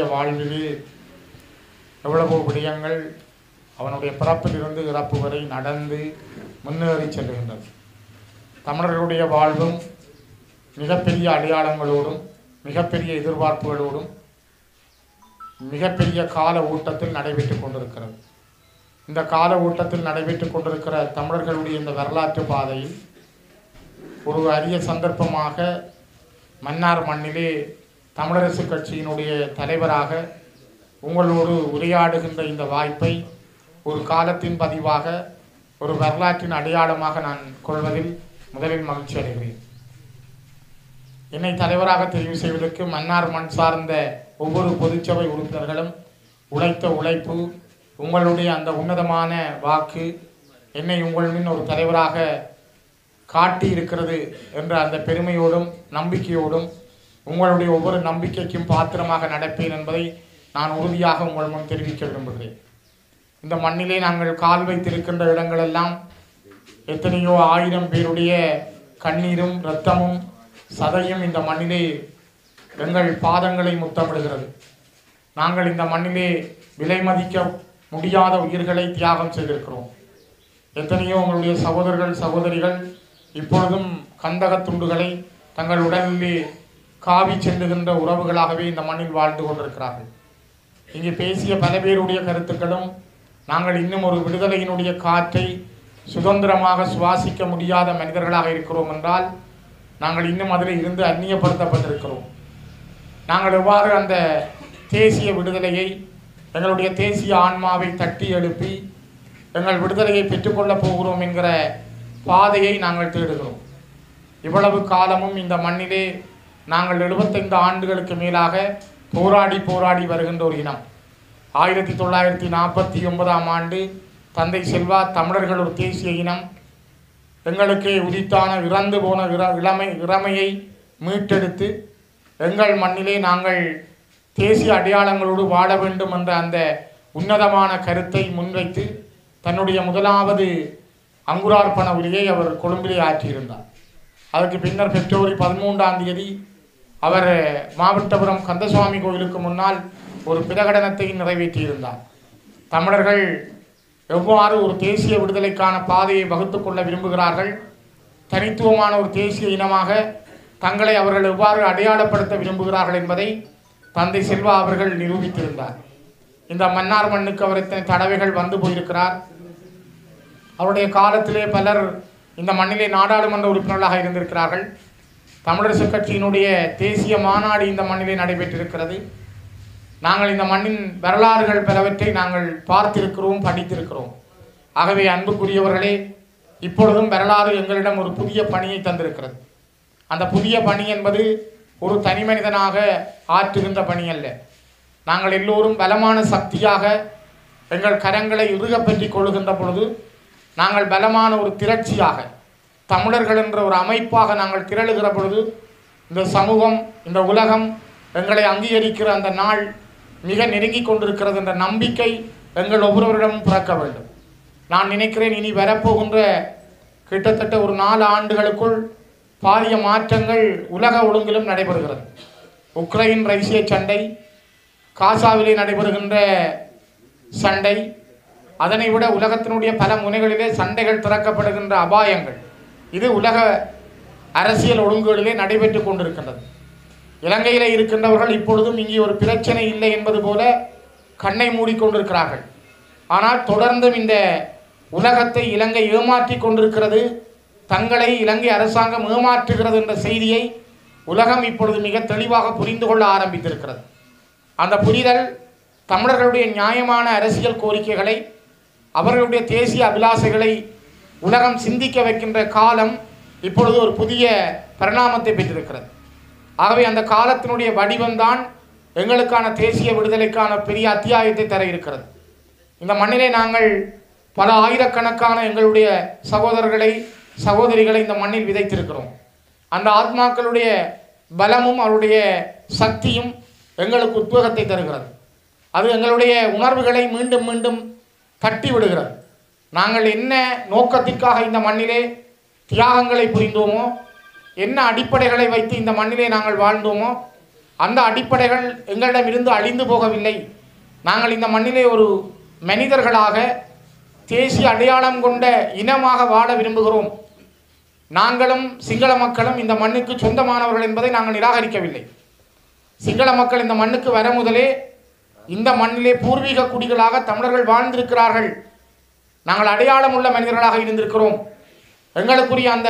வாழ்விலே எவ்வளவோ விடயங்கள் அவனுடைய பிறப்பிலிருந்து இறப்பு வரை நடந்து முன்னேறி செல்லுகின்றது தமிழர்களுடைய வாழ்வும் மிகப்பெரிய அடையாளங்களோடும் மிகப்பெரிய எதிர்பார்ப்புகளோடும் மிகப்பெரிய கால ஊட்டத்தில் நடைபெற்றுக் கொண்டிருக்கிறது இந்த கால ஊட்டத்தில் நடைபெற்றுக் கொண்டிருக்கிற தமிழர்களுடைய இந்த வரலாற்று பாதையில் ஒரு அரிய சந்தர்ப்பமாக மன்னார் மண்ணிலே தமிழரசு கட்சியினுடைய தலைவராக உங்களோடு உரையாடுகின்ற இந்த வாய்ப்பை ஒரு காலத்தின் பதிவாக ஒரு வரலாற்றின் அடையாளமாக நான் கொள்வதில் முதலில் மகிழ்ச்சி அடைகிறேன் என்னை தலைவராக தெரிவு செய்வதற்கு மன்னார் மண் சார்ந்த ஒவ்வொரு பொதுச்சபை உறுப்பினர்களும் உழைத்த உழைப்பு உங்களுடைய அந்த உன்னதமான வாக்கு என்னை உங்கள் முன் ஒரு தலைவராக காட்டி இருக்கிறது என்ற அந்த பெருமையோடும் நம்பிக்கையோடும் உங்களுடைய ஒவ்வொரு நம்பிக்கைக்கும் பாத்திரமாக நடப்பேன் என்பதை நான் உறுதியாக உங்கள் முன் தெரிவிக்க விரும்புகிறேன் இந்த மண்ணிலே நாங்கள் கால் வைத்திருக்கின்ற இடங்களெல்லாம் எத்தனையோ ஆயிரம் பேருடைய கண்ணீரும் இரத்தமும் சதையும் இந்த மண்ணிலே எங்கள் பாதங்களை முத்தமிடுகிறது நாங்கள் இந்த மண்ணிலே விலை மதிக்க முடியாத உயிர்களை தியாகம் செய்திருக்கிறோம் எத்தனையோ உங்களுடைய சகோதரர்கள் சகோதரிகள் இப்பொழுதும் கந்தகத் துண்டுகளை தங்கள் உடலிலே காவி செல்லுகின்ற உறவுகளாகவே இந்த மண்ணில் வாழ்ந்து கொண்டிருக்கிறார்கள் இங்கே பேசிய பல பேருடைய கருத்துக்களும் நாங்கள் இன்னும் ஒரு விடுதலையினுடைய காற்றை சுதந்திரமாக சுவாசிக்க முடியாத மனிதர்களாக இருக்கிறோம் என்றால் நாங்கள் இன்னும் அதில் இருந்து அந்நியப்படுத்தப்பட்டிருக்கிறோம் நாங்கள் எவ்வாறு அந்த தேசிய விடுதலையை எங்களுடைய தேசிய ஆன்மாவை தட்டி எழுப்பி எங்கள் விடுதலையை பெற்றுக்கொள்ளப் போகிறோம் என்கிற பாதையை நாங்கள் தேடுகிறோம் இவ்வளவு காலமும் இந்த மண்ணிலே நாங்கள் எழுபத்தைந்து ஆண்டுகளுக்கு மேலாக போராடி போராடி வருகின்ற ஒரு இனம் ஆயிரத்தி தொள்ளாயிரத்தி நாற்பத்தி ஒன்பதாம் ஆண்டு தந்தை செல்வா தமிழர்கள் ஒரு தேசிய இனம் எங்களுக்கு உதித்தான இறந்து போன இற இளமை இளமையை மீட்டெடுத்து எங்கள் மண்ணிலே நாங்கள் தேசிய அடையாளங்களோடு வாழ வேண்டும் என்ற அந்த உன்னதமான கருத்தை முன்வைத்து தன்னுடைய முதலாவது அங்குரார்ப்பண உரையை அவர் கொழும்பிலே ஆற்றியிருந்தார் அதற்கு பின்னர் பிப்ரவரி பதிமூன்றாம் தேதி அவர் மாவட்டபுரம் கந்தசுவாமி கோயிலுக்கு முன்னால் ஒரு பிரகடனத்தை நிறைவேற்றியிருந்தார் தமிழர்கள் எவ்வாறு ஒரு தேசிய விடுதலைக்கான பாதையை வகுத்து கொள்ள விரும்புகிறார்கள் தனித்துவமான ஒரு தேசிய இனமாக தங்களை அவர்கள் எவ்வாறு அடையாளப்படுத்த விரும்புகிறார்கள் என்பதை தந்தை செல்வா அவர்கள் நிரூபித்திருந்தார் இந்த மன்னார் மண்ணுக்கு அவர் இத்தனை தடவைகள் வந்து போயிருக்கிறார் அவருடைய காலத்திலே பலர் இந்த மண்ணிலே நாடாளுமன்ற உறுப்பினர்களாக இருந்திருக்கிறார்கள் தமிழரசு கட்சியினுடைய தேசிய மாநாடு இந்த மண்ணிலே நடைபெற்றிருக்கிறது நாங்கள் இந்த மண்ணின் வரலாறுகள் பலவற்றை நாங்கள் பார்த்திருக்கிறோம் படித்திருக்கிறோம் ஆகவே அன்புக்குரியவர்களே இப்பொழுதும் வரலாறு எங்களிடம் ஒரு புதிய பணியை தந்திருக்கிறது அந்த புதிய பணி என்பது ஒரு தனி மனிதனாக ஆற்றுகின்ற பணி அல்ல நாங்கள் எல்லோரும் பலமான சக்தியாக எங்கள் கரங்களை இறுக பற்றி கொள்ளுகின்ற பொழுது நாங்கள் பலமான ஒரு திரட்சியாக தமிழர்கள் என்ற ஒரு அமைப்பாக நாங்கள் திரளுகிற பொழுது இந்த சமூகம் இந்த உலகம் எங்களை அங்கீகரிக்கிற அந்த நாள் மிக நெருங்கி கொண்டிருக்கிறது என்ற நம்பிக்கை எங்கள் ஒவ்வொருவரிடமும் பிறக்க வேண்டும் நான் நினைக்கிறேன் இனி வரப்போகின்ற கிட்டத்தட்ட ஒரு நாலு ஆண்டுகளுக்குள் பாரிய மாற்றங்கள் உலக ஒழுங்கிலும் நடைபெறுகிறது உக்ரைன் ரஷ்ய சண்டை காசாவிலே நடைபெறுகின்ற சண்டை அதனை விட உலகத்தினுடைய பல முனைகளிலே சண்டைகள் திறக்கப்படுகின்ற அபாயங்கள் இது உலக அரசியல் ஒழுங்குகளிலே நடைபெற்று கொண்டிருக்கின்றது இலங்கையிலே இருக்கின்றவர்கள் இப்பொழுதும் இங்கே ஒரு பிரச்சனை இல்லை என்பது போல கண்ணை மூடிக்கொண்டிருக்கிறார்கள் ஆனால் தொடர்ந்தும் இந்த உலகத்தை இலங்கை ஏமாற்றி கொண்டிருக்கிறது தங்களை இலங்கை அரசாங்கம் ஏமாற்றுகிறது என்ற செய்தியை உலகம் இப்பொழுது மிக தெளிவாக புரிந்து கொள்ள ஆரம்பித்திருக்கிறது அந்த புரிதல் தமிழர்களுடைய நியாயமான அரசியல் கோரிக்கைகளை அவர்களுடைய தேசிய அபிலாசைகளை உலகம் சிந்திக்க வைக்கின்ற காலம் இப்பொழுது ஒரு புதிய பரிணாமத்தை பெற்றிருக்கிறது ஆகவே அந்த காலத்தினுடைய வடிவம்தான் எங்களுக்கான தேசிய விடுதலைக்கான பெரிய அத்தியாயத்தை தர இருக்கிறது இந்த மண்ணிலே நாங்கள் பல ஆயிரக்கணக்கான எங்களுடைய சகோதரர்களை சகோதரிகளை இந்த மண்ணில் விதைத்திருக்கிறோம் அந்த ஆத்மாக்களுடைய பலமும் அவருடைய சக்தியும் எங்களுக்கு உத்வேகத்தை தருகிறது அது எங்களுடைய உணர்வுகளை மீண்டும் மீண்டும் தட்டி விடுகிறது நாங்கள் என்ன நோக்கத்திற்காக இந்த மண்ணிலே தியாகங்களை புரிந்தோமோ என்ன அடிப்படைகளை வைத்து இந்த மண்ணிலே நாங்கள் வாழ்ந்தோமோ அந்த அடிப்படைகள் எங்களிடமிருந்து அழிந்து போகவில்லை நாங்கள் இந்த மண்ணிலே ஒரு மனிதர்களாக தேசிய அடையாளம் கொண்ட இனமாக வாழ விரும்புகிறோம் நாங்களும் சிங்கள மக்களும் இந்த மண்ணுக்கு சொந்தமானவர்கள் என்பதை நாங்கள் நிராகரிக்கவில்லை சிங்கள மக்கள் இந்த மண்ணுக்கு வர முதலே இந்த மண்ணிலே பூர்வீக குடிகளாக தமிழர்கள் வாழ்ந்திருக்கிறார்கள் நாங்கள் அடையாளம் உள்ள மனிதர்களாக இருந்திருக்கிறோம் எங்களுக்குரிய அந்த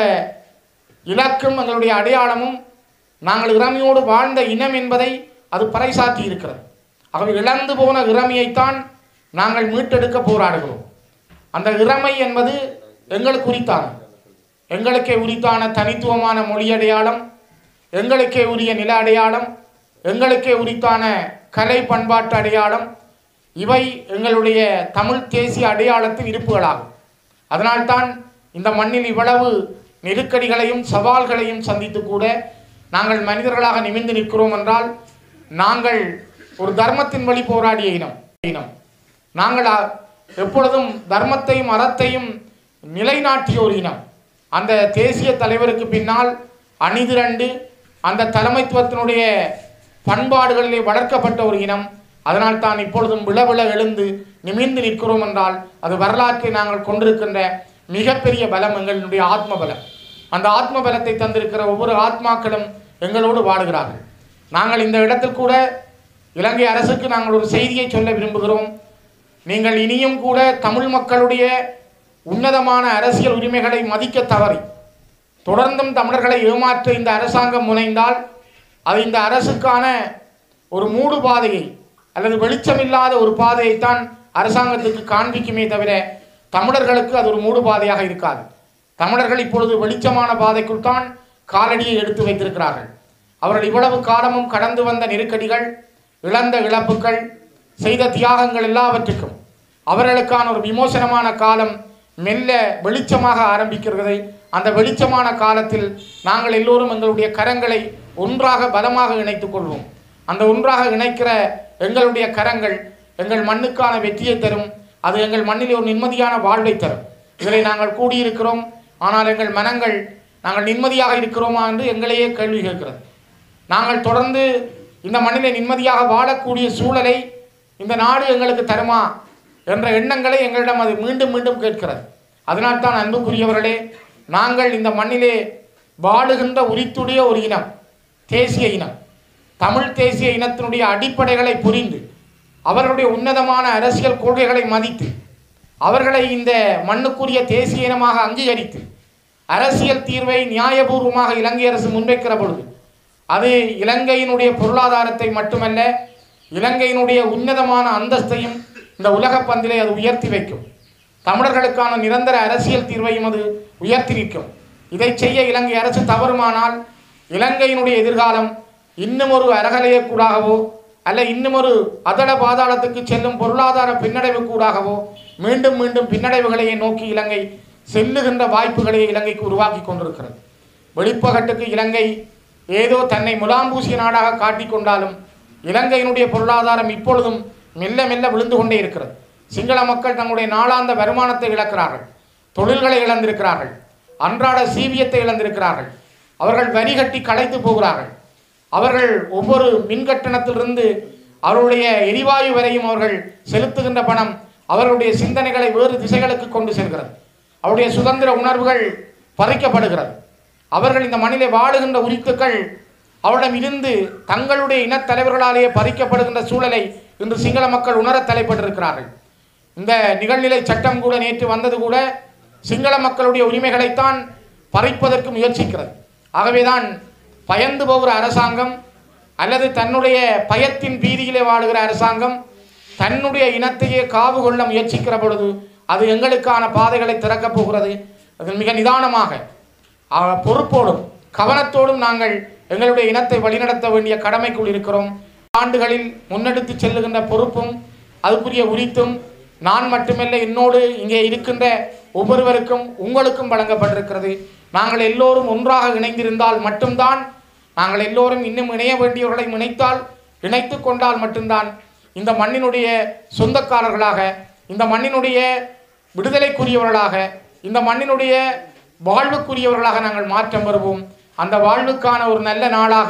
இலக்கும் எங்களுடைய அடையாளமும் நாங்கள் இறமையோடு வாழ்ந்த இனம் என்பதை அது பறைசாற்றி இருக்கிறது ஆகவே இழந்து போன இறமையைத்தான் நாங்கள் மீட்டெடுக்க போராடுகிறோம் அந்த இறமை என்பது எங்களுக்கு உரித்தான எங்களுக்கே உரித்தான தனித்துவமான மொழி அடையாளம் எங்களுக்கே உரிய நில அடையாளம் எங்களுக்கே உரித்தான கலை பண்பாட்டு அடையாளம் இவை எங்களுடைய தமிழ் தேசிய அடையாளத்தின் இருப்புகளாகும் அதனால்தான் இந்த மண்ணில் இவ்வளவு நெருக்கடிகளையும் சவால்களையும் சந்தித்து கூட நாங்கள் மனிதர்களாக நிமிர்ந்து நிற்கிறோம் என்றால் நாங்கள் ஒரு தர்மத்தின் வழி போராடிய இனம் இனம் நாங்கள் அ- எப்பொழுதும் தர்மத்தையும் அறத்தையும் நிலைநாட்டிய ஒரு இனம் அந்த தேசிய தலைவருக்கு பின்னால் அணிதிரண்டு அந்த தலைமைத்துவத்தினுடைய பண்பாடுகளிலே வளர்க்கப்பட்ட ஒரு இனம் அதனால் தான் இப்பொழுதும் விளவிள எழுந்து நிமிர்ந்து நிற்கிறோம் என்றால் அது வரலாற்றை நாங்கள் கொண்டிருக்கின்ற மிகப்பெரிய பலம் எங்களுடைய ஆத்ம பலம் அந்த ஆத்ம பலத்தை தந்திருக்கிற ஒவ்வொரு ஆத்மாக்களும் எங்களோடு வாழுகிறார்கள் நாங்கள் இந்த இடத்தில் கூட இலங்கை அரசுக்கு நாங்கள் ஒரு செய்தியை சொல்ல விரும்புகிறோம் நீங்கள் இனியும் கூட தமிழ் மக்களுடைய உன்னதமான அரசியல் உரிமைகளை மதிக்க தவறி தொடர்ந்தும் தமிழர்களை ஏமாற்ற இந்த அரசாங்கம் முனைந்தால் அது இந்த அரசுக்கான ஒரு மூடு பாதையை அல்லது வெளிச்சமில்லாத ஒரு பாதையைத்தான் அரசாங்கத்துக்கு காண்பிக்குமே தவிர தமிழர்களுக்கு அது ஒரு மூடு பாதையாக இருக்காது தமிழர்கள் இப்பொழுது வெளிச்சமான பாதைக்குள் தான் காலடியை எடுத்து வைத்திருக்கிறார்கள் அவர்கள் இவ்வளவு காலமும் கடந்து வந்த நெருக்கடிகள் இழந்த இழப்புகள் செய்த தியாகங்கள் எல்லாவற்றுக்கும் அவர்களுக்கான ஒரு விமோசனமான காலம் மெல்ல வெளிச்சமாக ஆரம்பிக்கிறது அந்த வெளிச்சமான காலத்தில் நாங்கள் எல்லோரும் எங்களுடைய கரங்களை ஒன்றாக பலமாக இணைத்துக் கொள்வோம் அந்த ஒன்றாக இணைக்கிற எங்களுடைய கரங்கள் எங்கள் மண்ணுக்கான வெற்றியை தரும் அது எங்கள் மண்ணில் ஒரு நிம்மதியான வாழ்வை தரும் இதில் நாங்கள் கூடியிருக்கிறோம் ஆனால் எங்கள் மனங்கள் நாங்கள் நிம்மதியாக இருக்கிறோமா என்று எங்களையே கேள்வி கேட்கிறது நாங்கள் தொடர்ந்து இந்த மண்ணிலே நிம்மதியாக வாழக்கூடிய சூழலை இந்த நாடு எங்களுக்கு தருமா என்ற எண்ணங்களை எங்களிடம் அது மீண்டும் மீண்டும் கேட்கிறது அதனால்தான் அன்புக்குரியவர்களே நாங்கள் இந்த மண்ணிலே வாழுகின்ற உரித்துடைய ஒரு இனம் தேசிய இனம் தமிழ் தேசிய இனத்தினுடைய அடிப்படைகளை புரிந்து அவர்களுடைய உன்னதமான அரசியல் கொள்கைகளை மதித்து அவர்களை இந்த மண்ணுக்குரிய தேசிய இனமாக அங்கீகரித்து அரசியல் தீர்வை நியாயபூர்வமாக இலங்கை அரசு முன்வைக்கிற பொழுது அது இலங்கையினுடைய பொருளாதாரத்தை மட்டுமல்ல இலங்கையினுடைய உன்னதமான அந்தஸ்தையும் இந்த உலகப் பந்திலே அது உயர்த்தி வைக்கும் தமிழர்களுக்கான நிரந்தர அரசியல் தீர்வையும் அது உயர்த்தி நிற்கும் இதை செய்ய இலங்கை அரசு தவறுமானால் இலங்கையினுடைய எதிர்காலம் இன்னும் ஒரு அரகலையக்கூடாகவோ அல்ல இன்னும் ஒரு அதள பாதாளத்துக்கு செல்லும் பொருளாதார பின்னடைவு கூடாகவோ மீண்டும் மீண்டும் பின்னடைவுகளையே நோக்கி இலங்கை செல்லுகின்ற வாய்ப்புகளையே இலங்கைக்கு உருவாக்கி கொண்டிருக்கிறது வெளிப்பகட்டுக்கு இலங்கை ஏதோ தன்னை முலாம்பூசிய நாடாக காட்டிக் கொண்டாலும் இலங்கையினுடைய பொருளாதாரம் இப்பொழுதும் மெல்ல மெல்ல விழுந்து கொண்டே இருக்கிறது சிங்கள மக்கள் தங்களுடைய நாளாந்த வருமானத்தை இழக்கிறார்கள் தொழில்களை இழந்திருக்கிறார்கள் அன்றாட சீவியத்தை இழந்திருக்கிறார்கள் அவர்கள் வரி கட்டி களைத்து போகிறார்கள் அவர்கள் ஒவ்வொரு மின் கட்டணத்திலிருந்து அவருடைய எரிவாயு வரையும் அவர்கள் செலுத்துகின்ற பணம் அவர்களுடைய சிந்தனைகளை வேறு திசைகளுக்கு கொண்டு செல்கிறது அவருடைய சுதந்திர உணர்வுகள் பறிக்கப்படுகிறது அவர்கள் இந்த மண்ணிலே வாழுகின்ற உரித்துக்கள் அவரிடம் இருந்து தங்களுடைய இனத்தலைவர்களாலேயே பறிக்கப்படுகின்ற சூழலை இன்று சிங்கள மக்கள் உணர தலைப்பட்டிருக்கிறார்கள் இந்த நிகழ்நிலை சட்டம் கூட நேற்று வந்தது கூட சிங்கள மக்களுடைய உரிமைகளைத்தான் பறிப்பதற்கு முயற்சிக்கிறது ஆகவேதான் பயந்து போகிற அரசாங்கம் அல்லது தன்னுடைய பயத்தின் பீதியிலே வாழுகிற அரசாங்கம் தன்னுடைய இனத்தையே காவு கொள்ள முயற்சிக்கிற பொழுது அது எங்களுக்கான பாதைகளை திறக்கப் போகிறது அது மிக நிதானமாக அஹ், பொறுப்போடும் கவனத்தோடும் நாங்கள் எங்களுடைய இனத்தை வழிநடத்த வேண்டிய கடமைக்குள் இருக்கிறோம் ஆண்டுகளில் முன்னெடுத்து செல்லுகின்ற பொறுப்பும் அதுக்குரிய உரித்தும் நான் மட்டுமல்ல என்னோடு இங்கே இருக்கின்ற ஒவ்வொருவருக்கும் உங்களுக்கும் வழங்கப்பட்டிருக்கிறது நாங்கள் எல்லோரும் ஒன்றாக இணைந்திருந்தால் மட்டும்தான் நாங்கள் எல்லோரும் இன்னும் இணைய வேண்டியவர்களை இணைத்தால் இணைத்து கொண்டால் மட்டும்தான் இந்த மண்ணினுடைய சொந்தக்காரர்களாக இந்த மண்ணினுடைய விடுதலைக்குரியவர்களாக இந்த மண்ணினுடைய வாழ்வுக்குரியவர்களாக நாங்கள் மாற்றம் வருவோம் அந்த வாழ்வுக்கான ஒரு நல்ல நாளாக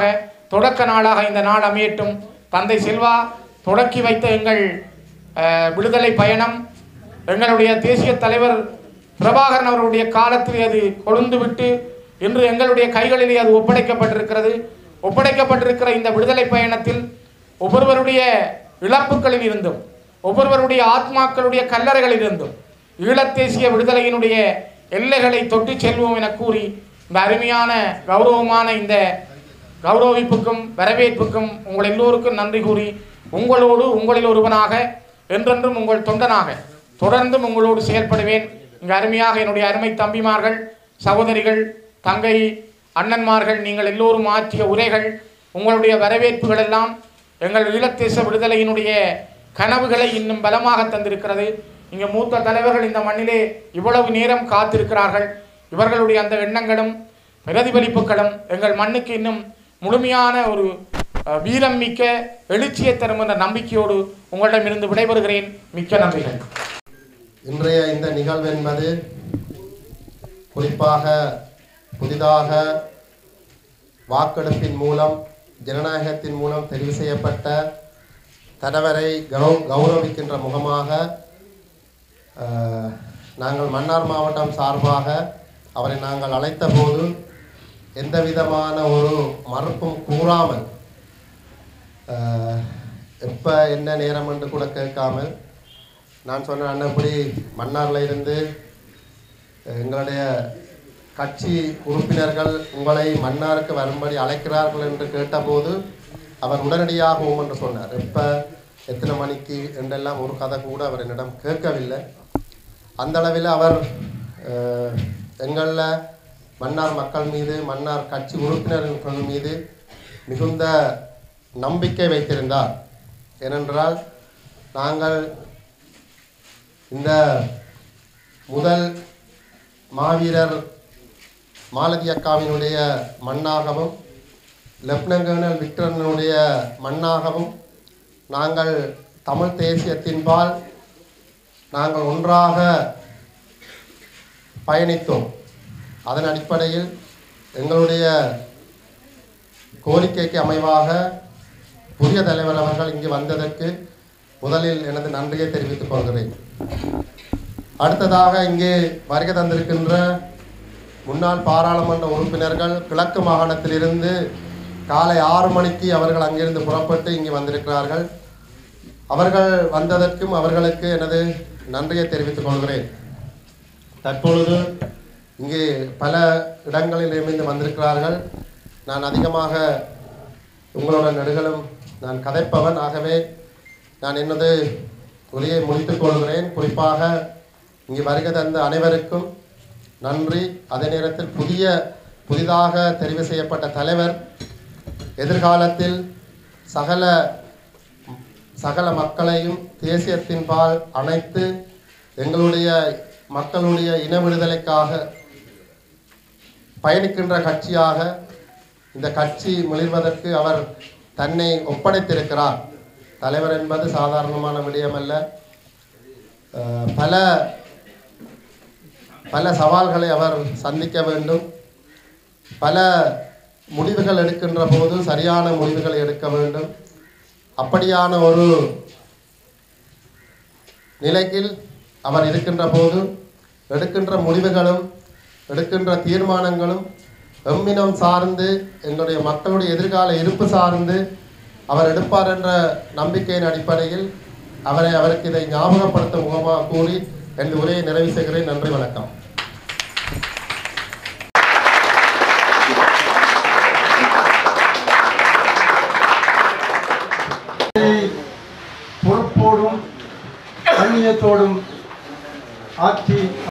தொடக்க நாளாக இந்த நாள் அமையட்டும் தந்தை செல்வா தொடக்கி வைத்த எங்கள் அஹ், விடுதலை பயணம் எங்களுடைய தேசிய தலைவர் பிரபாகரன் அவர்களுடைய காலத்தில் அது கொழுந்து விட்டு இன்று எங்களுடைய கைகளிலே அது ஒப்படைக்கப்பட்டிருக்கிறது ஒப்படைக்கப்பட்டிருக்கிற இந்த விடுதலை பயணத்தில் ஒவ்வொருவருடைய இழப்புகளில் இருந்தும் ஒவ்வொருவருடைய ஆத்மாக்களுடைய கல்லறைகளில் இருந்தும் ஈழத்தேசிய விடுதலையினுடைய எல்லைகளை தொட்டு செல்வோம் என கூறி இந்த அருமையான கௌரவமான இந்த கௌரவிப்புக்கும் வரவேற்புக்கும் உங்கள் எல்லோருக்கும் நன்றி கூறி உங்களோடு உங்களில் ஒருவனாக என்றென்றும் உங்கள் தொண்டனாக தொடர்ந்தும் உங்களோடு செயல்படுவேன் இங்கு அருமையாக என்னுடைய அருமை தம்பிமார்கள் சகோதரிகள் தங்கை அண்ணன்மார்கள் நீங்கள் எல்லோரும் ஆற்றிய உரைகள் உங்களுடைய வரவேற்புகள் எல்லாம் எங்கள் ஈழத்தேச விடுதலையினுடைய கனவுகளை இன்னும் பலமாக தந்திருக்கிறது இங்கே மூத்த தலைவர்கள் இந்த மண்ணிலே இவ்வளவு நேரம் காத்திருக்கிறார்கள் இவர்களுடைய அந்த எண்ணங்களும் பிரதிபலிப்புகளும் எங்கள் மண்ணுக்கு இன்னும் முழுமையான ஒரு அஹ், வீரம் மிக்க எழுச்சியை தரும் என்ற நம்பிக்கையோடு உங்களிடமிருந்து விடைபெறுகிறேன் மிக்க நன்றிகள் இன்றைய இந்த நிகழ்வு என்பது குறிப்பாக புதிதாக வாக்கெடுப்பின் மூலம் ஜனநாயகத்தின் மூலம் தெரிவு செய்யப்பட்ட தலைவரை கௌ கௌரவிக்கின்ற முகமாக அஹ், நாங்கள் மன்னார் மாவட்டம் சார்பாக அவரை நாங்கள் அழைத்த போது எந்த விதமான ஒரு மறுப்பும் கூறாமல் எப்போ என்ன நேரம் என்று கூட கேட்காமல் நான் சொன்ன அண்ணப்படி மன்னார்ல இருந்து அஹ், எங்களுடைய கட்சி உறுப்பினர்கள் உங்களை மன்னாருக்கு வரும்படி அழைக்கிறார்கள் என்று கேட்டபோது அவர் உடனடியாக ஓம் என்று சொன்னார் எப்போ எத்தனை மணிக்கு என்றெல்லாம் ஒரு கதை கூட அவர் என்னிடம் கேட்கவில்லை அந்த அளவில் அவர் அஹ், எங்களில் மன்னார் மக்கள் மீது மன்னார் கட்சி உறுப்பினர்கள் மீது மிகுந்த நம்பிக்கை வைத்திருந்தார் ஏனென்றால் நாங்கள் இந்த முதல் மாவீரர் மாலதி அக்காவினுடைய மண்ணாகவும் லெப்டினன்ட் கர்னல் விக்டரனுடைய மண்ணாகவும் நாங்கள் தமிழ் தேசியத்தின்பால் நாங்கள் ஒன்றாக பயணித்தோம் அதன் அடிப்படையில் எங்களுடைய கோரிக்கைக்கு அமைவாக புதிய தலைவர் அவர்கள் இங்கு வந்ததற்கு முதலில் எனது நன்றியை தெரிவித்துக் கொள்கிறேன் அடுத்ததாக இங்கே வருகை தந்திருக்கின்ற முன்னாள் பாராளுமன்ற உறுப்பினர்கள் கிழக்கு மாகாணத்திலிருந்து காலை ஆறு மணிக்கு அவர்கள் அங்கிருந்து புறப்பட்டு இங்கே வந்திருக்கிறார்கள் அவர்கள் வந்ததற்கும் அவர்களுக்கு எனது நன்றியை தெரிவித்துக் கொள்கிறேன் தற்பொழுது இங்கே பல இடங்களில் இருந்து வந்திருக்கிறார்கள் நான் அதிகமாக உங்களோட நெடுகளும் நான் கதைப்பவன் ஆகவே நான் எனது உரையை முடித்துக் கொள்கிறேன் குறிப்பாக இங்கு வருகை தந்த அனைவருக்கும் நன்றி அதே நேரத்தில் புதிய புதிதாக தெரிவு செய்யப்பட்ட தலைவர் எதிர்காலத்தில் சகல சகல மக்களையும் தேசியத்தின்பால் அணைத்து எங்களுடைய மக்களுடைய இன விடுதலைக்காக பயணிக்கின்ற கட்சியாக இந்த கட்சி மிளிர்வதற்கு அவர் தன்னை ஒப்படைத்திருக்கிறார் தலைவர் என்பது சாதாரணமான விடயமல்ல அஹ், பல பல சவால்களை அவர் சந்திக்க வேண்டும் பல முடிவுகள் எடுக்கின்ற போது சரியான முடிவுகளை எடுக்க வேண்டும் அப்படியான ஒரு நிலையில் அவர் இருக்கின்ற போது எடுக்கின்ற முடிவுகளும் எடுக்கின்ற தீர்மானங்களும் எம்மினம் சார்ந்து எங்களுடைய மக்களுடைய எதிர்கால இருப்பு சார்ந்து அவர் எடுப்பார் என்ற நம்பிக்கையின் அடிப்படையில் அவரை அவருக்கு இதை ஞாபகப்படுத்தும் முகமாக கூறி என் உரையை நிறைவு செய்கிறேன் நன்றி வணக்கம் பொறுப்போடும் கண்ணியத்தோடும் ஆட்சி